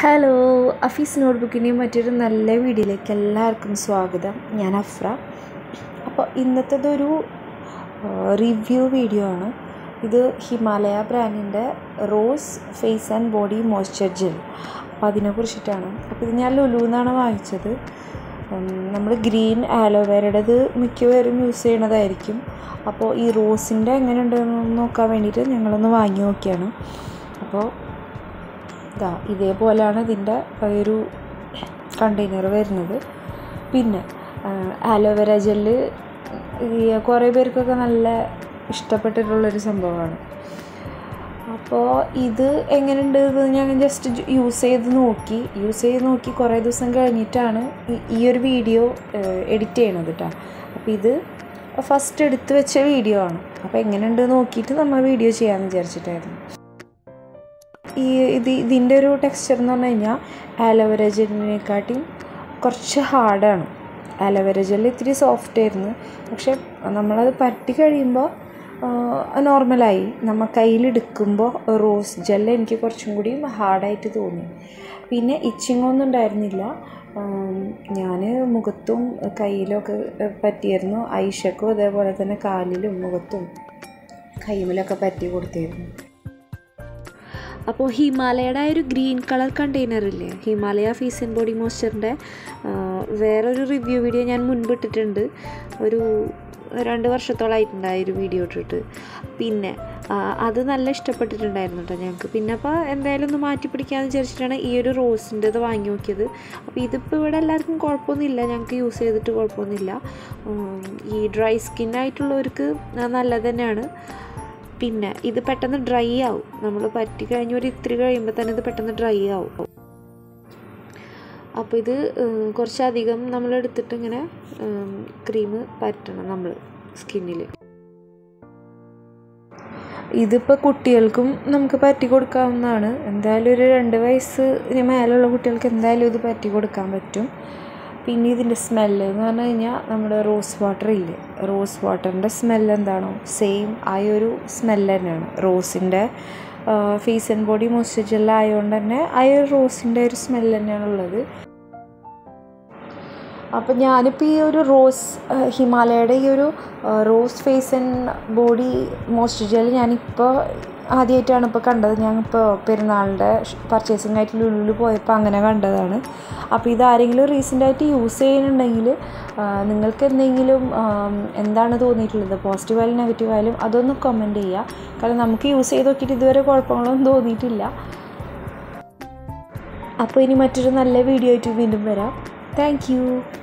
hello അഫീസ് നോട്ട്ബുക്കിൻ്റെയും മറ്റൊരു നല്ല വീഡിയോയിലേക്ക് എല്ലാവർക്കും സ്വാഗതം ഞാൻ അഫ്ര അപ്പോൾ ഇന്നത്തേതൊരു റിവ്യൂ വീഡിയോ ആണ് ഇത് ഹിമാലയ ബ്രാൻഡിൻ്റെ rose face and body moisture gel അപ്പോൾ അതിനെക്കുറിച്ചിട്ടാണ് അപ്പോൾ ഇത് ഞാൻ ലുലു എന്നാണ് വാങ്ങിച്ചത് നമ്മൾ ഗ്രീൻ ആലോവേരയുടേത് മിക്കവരും യൂസ് ചെയ്യണതായിരിക്കും അപ്പോൾ ഈ റോസിൻ്റെ എങ്ങനെ ഉണ്ടെന്ന് നോക്കാൻ വേണ്ടിയിട്ട് ഞങ്ങളൊന്ന് വാങ്ങി നോക്കിയാണ് അപ്പോൾ ഇതാ ഇതേപോലെയാണ് ഇതിൻ്റെ ഒരു കണ്ടെയ്നർ വരുന്നത് പിന്നെ ആലോവേര ജെല്ല് ഈ കുറേ പേർക്കൊക്കെ നല്ല ഇഷ്ടപ്പെട്ടിട്ടുള്ളൊരു സംഭവമാണ് അപ്പോൾ ഇത് എങ്ങനെയുണ്ട് എന്ന് ഞാൻ ജസ്റ്റ് യൂസ് ചെയ്ത് നോക്കി യൂസ് ചെയ്ത് നോക്കി കുറേ ദിവസം കഴിഞ്ഞിട്ടാണ് ഈ ഒരു വീഡിയോ എഡിറ്റ് ചെയ്യണത് കേട്ടോ അപ്പോൾ ഇത് ഫസ്റ്റ് എടുത്ത് വെച്ച വീഡിയോ ആണ് അപ്പോൾ എങ്ങനെയുണ്ട് നോക്കിയിട്ട് നമ്മൾ വീഡിയോ ചെയ്യാമെന്ന് വിചാരിച്ചിട്ടായിരുന്നു ഈ ഇത് ഇതിൻ്റെ ഒരു ടെക്സ്ചർ എന്ന് പറഞ്ഞു കഴിഞ്ഞാൽ ആലോവേര ജെല്ലിനെക്കാട്ടിയും കുറച്ച് ഹാർഡാണ് ആലോവേര ജെല്ല് ഇത്തിരി സോഫ്റ്റ് ആയിരുന്നു പക്ഷെ നമ്മളത് പറ്റി കഴിയുമ്പോൾ നോർമലായി നമ്മൾ കയ്യിലെടുക്കുമ്പോൾ റോസ് ജെല്ല് എനിക്ക് കുറച്ചും കൂടി ഹാർഡായിട്ട് തോന്നി പിന്നെ ഇച്ചിങ് ഒന്നും ഉണ്ടായിരുന്നില്ല ഞാൻ മുഖത്തും കയ്യിലൊക്കെ പറ്റിയായിരുന്നു ഐഷക്കും അതേപോലെ തന്നെ കാലിലും മുഖത്തും കൈമിലൊക്കെ പറ്റി കൊടുത്തിരുന്നു അപ്പോൾ ഹിമാലയയുടെ ആ ഒരു ഗ്രീൻ കളർ കണ്ടെയ്നർ ഇല്ലേ ഹിമാലയ ഫേസ് ആൻഡ് ബോഡി മോയ്സ്ചറിൻ്റെ വേറൊരു റിവ്യൂ വീഡിയോ ഞാൻ മുൻപ് ഇട്ടിട്ടുണ്ട് ഒരു രണ്ട് വർഷത്തോളമായിട്ടുണ്ട് ആ ഒരു വീഡിയോ ഇട്ടിട്ട് പിന്നെ അത് നല്ല ഇഷ്ടപ്പെട്ടിട്ടുണ്ടായിരുന്നു കേട്ടോ ഞങ്ങൾക്ക് പിന്നെ അപ്പോൾ എന്തായാലും ഒന്ന് മാറ്റി പിടിക്കാമെന്ന് വിചാരിച്ചിട്ടാണ് ഈ ഒരു റോസിൻ്റെത് വാങ്ങി നോക്കിയത് അപ്പോൾ ഇതിപ്പോൾ ഇവിടെ എല്ലാവർക്കും കുഴപ്പമൊന്നുമില്ല ഞങ്ങൾക്ക് യൂസ് ചെയ്തിട്ട് കുഴപ്പമൊന്നുമില്ല ഈ ഡ്രൈ സ്കിൻ ആയിട്ടുള്ളവർക്ക് നല്ലത് തന്നെയാണ് പിന്നെ ഇത് പെട്ടെന്ന് ഡ്രൈ ആവും നമ്മൾ പറ്റി കഴിഞ്ഞ് ഒരു ഇത്തിരി കഴിയുമ്പോൾ തന്നെ ഇത് പെട്ടെന്ന് ഡ്രൈ ആവും അപ്പോൾ ഇത് കുറച്ചധികം നമ്മൾ എടുത്തിട്ട് ഇങ്ങനെ ക്രീം പറ്റണം നമ്മൾ സ്കിന്നിൽ ഇതിപ്പോൾ കുട്ടികൾക്കും നമുക്ക് പറ്റി കൊടുക്കാവുന്നതാണ് എന്തായാലും ഒരു രണ്ട് വയസ്സിന് മേലുള്ള കുട്ടികൾക്ക് എന്തായാലും ഇത് പറ്റി കൊടുക്കാൻ പറ്റും പിന്നെ ഇതിൻ്റെ സ്മെല്ല് എന്ന് പറഞ്ഞു കഴിഞ്ഞാൽ നമ്മുടെ റോസ് വാട്ടർ ഇല്ലേ റോസ് വാട്ടറിൻ്റെ സ്മെല്ല് എന്താണോ സെയിം ആ ഒരു സ്മെല്ല് തന്നെയാണ് റോസിൻ്റെ ഫേസ് ആൻഡ് ബോഡി മോയ്സ്ചർ ആയതുകൊണ്ട് തന്നെ ആ ഒരു റോസിൻ്റെ ഒരു സ്മെല്ല് തന്നെയാണ് ഉള്ളത് അപ്പം ഞാനിപ്പോൾ ഈ ഒരു റോസ് ഹിമാലയയുടെ ഈ ഒരു rose face and body moisture ഞാനിപ്പോൾ ആദ്യമായിട്ടാണ് ഇപ്പോൾ കണ്ടത് ഞാനിപ്പോൾ പെരുന്നാളിൻ്റെ പർച്ചേസിംഗ് ആയിട്ട് ലുലുവിൽ പോയപ്പോൾ അങ്ങനെ കണ്ടതാണ് അപ്പോൾ ഇത് ആരെങ്കിലും റീസെൻ്റായിട്ട് യൂസ് ചെയ്യുന്നുണ്ടെങ്കിൽ നിങ്ങൾക്ക് എന്തെങ്കിലും എന്താണ് തോന്നിയിട്ടുള്ളത് പോസിറ്റീവായാലും നെഗറ്റീവായാലും അതൊന്ന് കമൻറ്റ് ചെയ്യുക കാരണം നമുക്ക് യൂസ് ചെയ്ത് നോക്കിയിട്ട് ഇതുവരെ കുഴപ്പങ്ങളൊന്നും തോന്നിയിട്ടില്ല അപ്പോൾ ഇനി മറ്റൊരു നല്ല വീഡിയോ ആയിട്ട് വീണ്ടും വരാം താങ്ക്